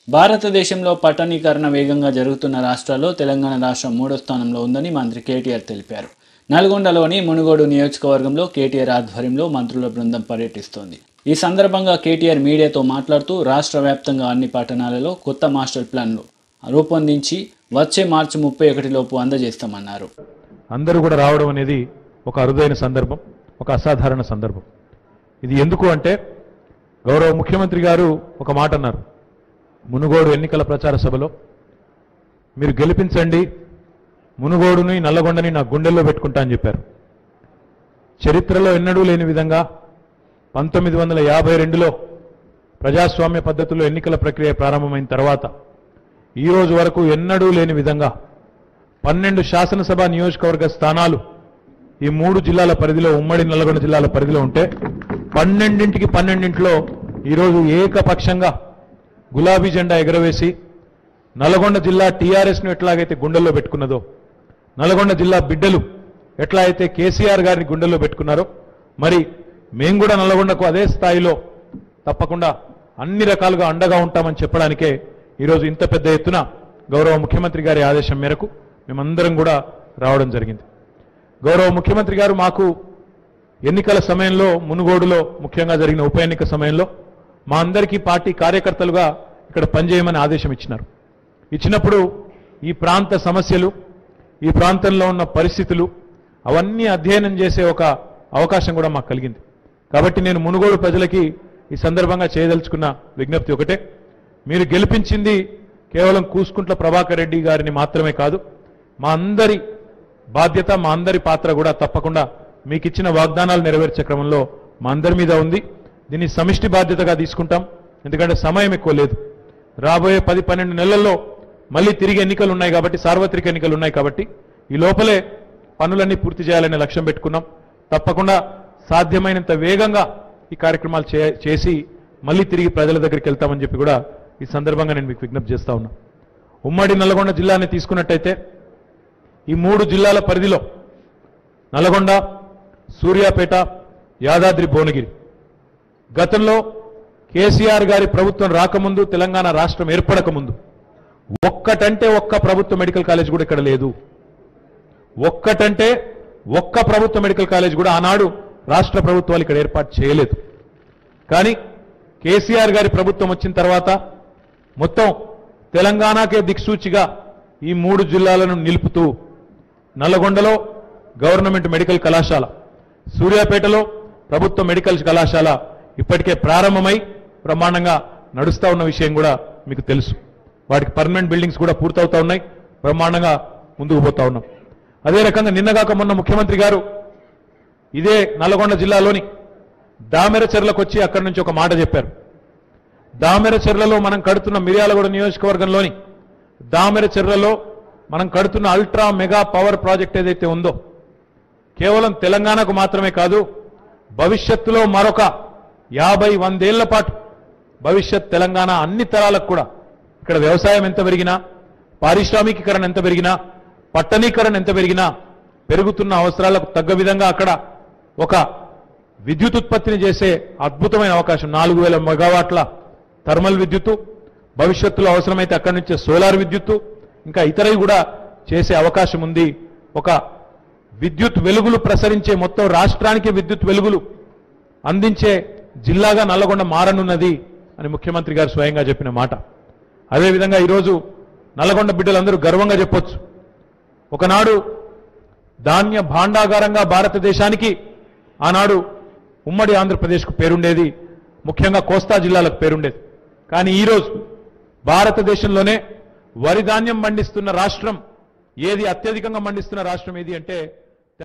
భారతదేశంలో పట్టణీకరణ వేగంగా జరుగుతున్న రాష్ట్రాల్లో తెలంగాణ రాష్ట్రం మూడో స్థానంలో ఉందని మంత్రి కేటీఆర్ తెలిపారు నల్గొండలోని మునుగోడు నియోజకవర్గంలో కేటీఆర్ ఆధ్వర్యంలో మంత్రుల బృందం పర్యటిస్తోంది ఈ సందర్భంగా కేటీఆర్ మీడియాతో మాట్లాడుతూ రాష్ట్ర వ్యాప్తంగా అన్ని పట్టణాలలో కొత్త మాస్టర్ ప్లాన్లు రూపొందించి వచ్చే మార్చి ముప్పై ఒకటిలోపు అందజేస్తామన్నారు అందరూ కూడా రావడం అనేది ఒక అరుదైన సందర్భం ఒక అసాధారణ సందర్భం ఇది ఎందుకు అంటే గౌరవ ముఖ్యమంత్రి గారు ఒక మాట అన్నారు మునుగోడు ఎన్నికల ప్రచార సభలో మీరు గెలిపించండి మునుగోడుని నల్లగొండని నా గుండెల్లో పెట్టుకుంటా అని చెప్పారు చరిత్రలో ఎన్నడూ లేని విధంగా పంతొమ్మిది వందల యాభై రెండులో ప్రజాస్వామ్య పద్ధతిలో ఎన్నికల ప్రక్రియ ప్రారంభమైన తర్వాత ఈ రోజు వరకు ఎన్నడూ లేని విధంగా పన్నెండు శాసనసభ నియోజకవర్గ స్థానాలు ఈ మూడు జిల్లాల పరిధిలో ఉమ్మడి నల్గొండ జిల్లాల పరిధిలో ఉంటే పన్నెండింటికి పన్నెండింటిలో ఈరోజు ఏకపక్షంగా గులాబీ జెండా ఎగరవేసి నల్గొండ జిల్లా టీఆర్ఎస్ను ఎట్లాగైతే గుండెల్లో పెట్టుకున్నదో నల్గొండ జిల్లా బిడ్డలు ఎట్లా అయితే కేసీఆర్ గారిని గుండెల్లో పెట్టుకున్నారో మరి మేము కూడా నల్గొండకు అదే స్థాయిలో తప్పకుండా అన్ని రకాలుగా అండగా ఉంటామని చెప్పడానికే ఈరోజు ఇంత పెద్ద ఎత్తున గౌరవ ముఖ్యమంత్రి గారి ఆదేశం మేరకు మేమందరం కూడా రావడం జరిగింది గౌరవ ముఖ్యమంత్రి గారు మాకు ఎన్నికల సమయంలో మునుగోడులో ముఖ్యంగా జరిగిన ఉప ఎన్నిక సమయంలో మా అందరికీ పార్టీ కార్యకర్తలుగా ఇక్కడ పనిచేయమని ఆదేశం ఇచ్చినారు ఇచ్చినప్పుడు ఈ ప్రాంత సమస్యలు ఈ ప్రాంతంలో ఉన్న పరిస్థితులు అవన్నీ అధ్యయనం చేసే ఒక అవకాశం కూడా మాకు కలిగింది కాబట్టి నేను మునుగోడు ప్రజలకి ఈ సందర్భంగా చేయదలుచుకున్న విజ్ఞప్తి ఒకటే మీరు గెలిపించింది కేవలం కూసుకుంట్ల ప్రభాకర్ రెడ్డి గారిని మాత్రమే కాదు మా అందరి బాధ్యత మా అందరి పాత్ర కూడా తప్పకుండా మీకు ఇచ్చిన వాగ్దానాలు నెరవేర్చే క్రమంలో మా అందరి మీద ఉంది దీన్ని సమిష్టి బాధ్యతగా తీసుకుంటాం ఎందుకంటే సమయం ఎక్కువ లేదు రాబోయే పది పన్నెండు నెలల్లో మళ్ళీ తిరిగి ఎన్నికలు ఉన్నాయి కాబట్టి సార్వత్రిక ఎన్నికలు ఉన్నాయి కాబట్టి ఈ లోపలే పనులన్నీ పూర్తి చేయాలనే లక్ష్యం పెట్టుకున్నాం తప్పకుండా సాధ్యమైనంత వేగంగా ఈ కార్యక్రమాలు చే- చేసి మళ్ళీ తిరిగి ప్రజల దగ్గరికి వెళ్తామని చెప్పి కూడా ఈ సందర్భంగా నేను మీకు విజ్ఞప్తి చేస్తా ఉన్నా ఉమ్మడి నల్గొండ జిల్లాని తీసుకున్నట్టయితే ఈ మూడు జిల్లాల పరిధిలో నల్గొండ సూర్యాపేట యాదాద్రి భువనగిరి గతంలో కేసీఆర్ గారి ప్రభుత్వం రాకముందు తెలంగాణ రాష్ట్రం ఏర్పడక ముందు ఒక్కటంటే ఒక్క ప్రభుత్వ మెడికల్ కాలేజ్ కూడా ఇక్కడ లేదు ఒక్కటంటే ఒక్క ప్రభుత్వ మెడికల్ కాలేజ్ కూడా ఆనాడు రాష్ట్ర ప్రభుత్వాలు ఇక్కడ ఏర్పాటు చేయలేదు కానీ కేసీఆర్ గారి ప్రభుత్వం వచ్చిన తర్వాత మొత్తం తెలంగాణకే దిక్సూచిగా ఈ మూడు జిల్లాలను నిలుపుతూ నల్లగొండలో గవర్నమెంట్ మెడికల్ కళాశాల సూర్యాపేటలో ప్రభుత్వ మెడికల్ కళాశాల ఇప్పటికే ప్రారంభమై బ్రహ్మాండంగా నడుస్తా ఉన్న విషయం కూడా మీకు తెలుసు వాటికి పర్మనెంట్ బిల్డింగ్స్ కూడా పూర్తవుతా ఉన్నాయి బ్రహ్మాండంగా ముందుకు పోతా ఉన్నాం అదే రకంగా నిన్నగాక మొన్న ముఖ్యమంత్రి గారు ఇదే నల్లగొండ జిల్లాలోని దామెరచెర్లకు వచ్చి అక్కడి నుంచి ఒక మాట చెప్పారు దామెరచెర్లలో మనం కడుతున్న మిర్యాలగూడ నియోజకవర్గంలోని దామెరచెర్లలో మనం కడుతున్న అల్ట్రా మెగా పవర్ ప్రాజెక్ట్ ఏదైతే ఉందో కేవలం తెలంగాణకు మాత్రమే కాదు భవిష్యత్తులో మరొక యాభై వందేళ్ల పాటు భవిష్యత్ తెలంగాణ అన్ని తరాలకు కూడా ఇక్కడ వ్యవసాయం ఎంత పెరిగినా పారిశ్రామికీకరణ ఎంత పెరిగినా పట్టణీకరణ ఎంత పెరిగినా పెరుగుతున్న అవసరాలకు తగ్గ విధంగా అక్కడ ఒక విద్యుత్ ఉత్పత్తిని చేసే అద్భుతమైన అవకాశం నాలుగు వేల మెగావాట్ల థర్మల్ విద్యుత్తు భవిష్యత్తులో అవసరమైతే అక్కడి నుంచే సోలార్ విద్యుత్తు ఇంకా ఇతరవి కూడా చేసే అవకాశం ఉంది ఒక విద్యుత్ వెలుగులు ప్రసరించే మొత్తం రాష్ట్రానికి విద్యుత్ వెలుగులు అందించే జిల్లాగా నల్లగొండ మారనున్నది అని ముఖ్యమంత్రి గారు స్వయంగా చెప్పిన మాట అదేవిధంగా ఈరోజు నల్లగొండ బిడ్డలందరూ గర్వంగా చెప్పొచ్చు ఒకనాడు ధాన్య భాండాగారంగా భారతదేశానికి ఆనాడు ఉమ్మడి ఆంధ్రప్రదేశ్కు పేరుండేది ముఖ్యంగా కోస్తా జిల్లాలకు పేరుండేది కానీ ఈరోజు భారతదేశంలోనే వరి ధాన్యం పండిస్తున్న రాష్ట్రం ఏది అత్యధికంగా పండిస్తున్న రాష్ట్రం ఏది అంటే